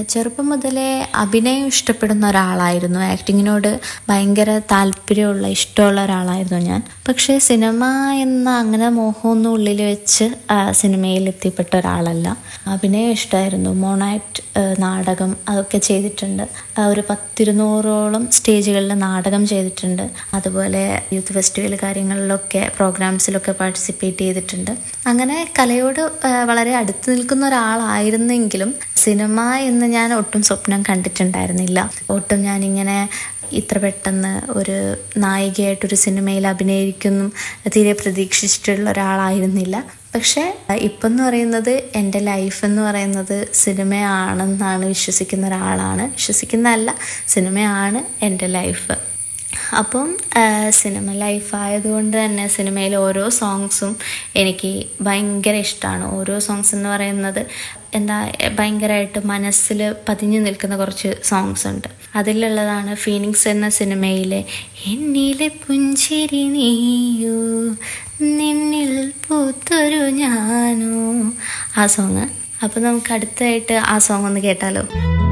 ചെറുപ്പം മുതലേ അഭിനയം ഇഷ്ടപ്പെടുന്ന ഒരാളായിരുന്നു ആക്ടിങ്ങിനോട് ഭയങ്കര താല്പര്യമുള്ള ഇഷ്ടമുള്ള ഒരാളായിരുന്നു ഞാൻ പക്ഷേ സിനിമ എന്ന അങ്ങനെ മോഹമൊന്നും ഉള്ളിൽ വെച്ച് ആ, സിനിമയിൽ എത്തിപ്പെട്ട ഒരാളല്ല അഭിനയം ഇഷ്ടമായിരുന്നു മോണാക്ട് നാടകം അതൊക്കെ ചെയ്തിട്ടുണ്ട് ആ, ഒരു പത്തിരുന്നൂറോളം സ്റ്റേജുകളിൽ നാടകം ചെയ്തിട്ടുണ്ട് അതുപോലെ യൂത്ത് ഫെസ്റ്റിവൽ കാര്യങ്ങളിലൊക്കെ പ്രോഗ്രാംസിലൊക്കെ പാർട്ടിസിപ്പേറ്റ് ചെയ്തിട്ടുണ്ട് അങ്ങനെ കലയോട് ആ, വളരെ അടുത്ത് നിൽക്കുന്ന ഒരാളായിരുന്നെങ്കിലും സിനിമ എന്ന് ഞാൻ ഒട്ടും സ്വപ്നം കണ്ടിട്ടുണ്ടായിരുന്നില്ല ഒട്ടും ഞാനിങ്ങനെ ഇത്ര പെട്ടെന്ന് ഒരു നായികയായിട്ടൊരു സിനിമയിൽ അഭിനയിക്കുന്നു തീരെ പ്രതീക്ഷിച്ചിട്ടുള്ള ഒരാളായിരുന്നില്ല പക്ഷേ ഇപ്പം എന്ന് പറയുന്നത് എൻ്റെ ലൈഫ് എന്ന് പറയുന്നത് സിനിമയാണെന്നാണ് വിശ്വസിക്കുന്ന ഒരാളാണ് വിശ്വസിക്കുന്നതല്ല സിനിമയാണ് എൻ്റെ ലൈഫ് അപ്പം ആ, സിനിമ ലൈഫ് ആയതുകൊണ്ട് തന്നെ സിനിമയിലെ ഓരോ സോങ്സും എനിക്ക് ഭയങ്കര ഇഷ്ടമാണ് ഓരോ സോങ്സ് എന്ന് പറയുന്നത് എന്താ ഭയങ്കരമായിട്ട് മനസ്സിൽ പതിഞ്ഞു നിൽക്കുന്ന കുറച്ച് സോങ്സ് ഉണ്ട് അതിലുള്ളതാണ് ഫീനിങ്സ് എന്ന സിനിമയിലെ എന്നിലെ പുഞ്ചിരി നീയോ നിന്നിൽ പൂത്തൊരു ഞാനോ ആ സോങ് അപ്പം നമുക്ക് അടുത്തായിട്ട് ആ സോങ് ഒന്ന് കേട്ടാലോ